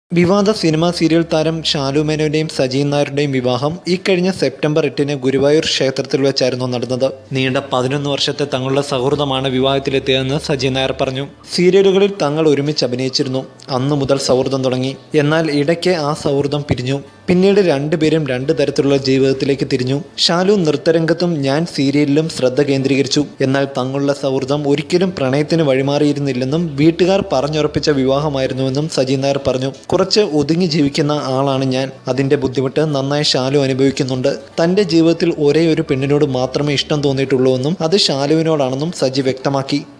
വിവാദ cinema serial താരം ഷാലു മേനോന്റെയും സജീൻ നായരുടെയും വിവാഹം ഇക്കഴിഞ്ഞ സെപ്റ്റംബർ എട്ടിന് ഗുരുവായൂർ ക്ഷേത്രത്തിൽ വെച്ചായിരുന്നു നടന്നത് നീണ്ട പതിനൊന്ന് വർഷത്തെ തങ്ങളുടെ സൗഹൃദമാണ് വിവാഹത്തിലെത്തിയതെന്ന് സജീൻ നായർ പറഞ്ഞു സീരിയലുകളിൽ തങ്ങൾ ഒരുമിച്ച് അഭിനയിച്ചിരുന്നു അന്നു മുതൽ സൗഹൃദം തുടങ്ങി എന്നാൽ ഇടയ്ക്ക് ആ സൗഹൃദം പിരിഞ്ഞു പിന്നീട് രണ്ടുപേരും രണ്ട് തരത്തിലുള്ള ജീവിതത്തിലേക്ക് തിരിഞ്ഞു ഷാലു നൃത്തരംഗത്തും ഞാൻ സീരിയലിലും ശ്രദ്ധ കേന്ദ്രീകരിച്ചു എന്നാൽ തങ്ങളുടെ സൗഹൃദം ഒരിക്കലും പ്രണയത്തിന് വഴിമാറിയിരുന്നില്ലെന്നും വീട്ടുകാർ പറഞ്ഞുറപ്പിച്ച വിവാഹമായിരുന്നുവെന്നും സജീൻ നായർ പറഞ്ഞു കുറച്ച് ഒതുങ്ങി ജീവിക്കുന്ന ആളാണ് ഞാൻ അതിന്റെ ബുദ്ധിമുട്ട് നന്നായി ഷാലു അനുഭവിക്കുന്നുണ്ട് തന്റെ ജീവിതത്തിൽ ഒരേ ഒരു പെണ്ണിനോട് മാത്രമേ ഇഷ്ടം തോന്നിയിട്ടുള്ളൂവെന്നും അത് ഷാലുവിനോടാണെന്നും സജി വ്യക്തമാക്കി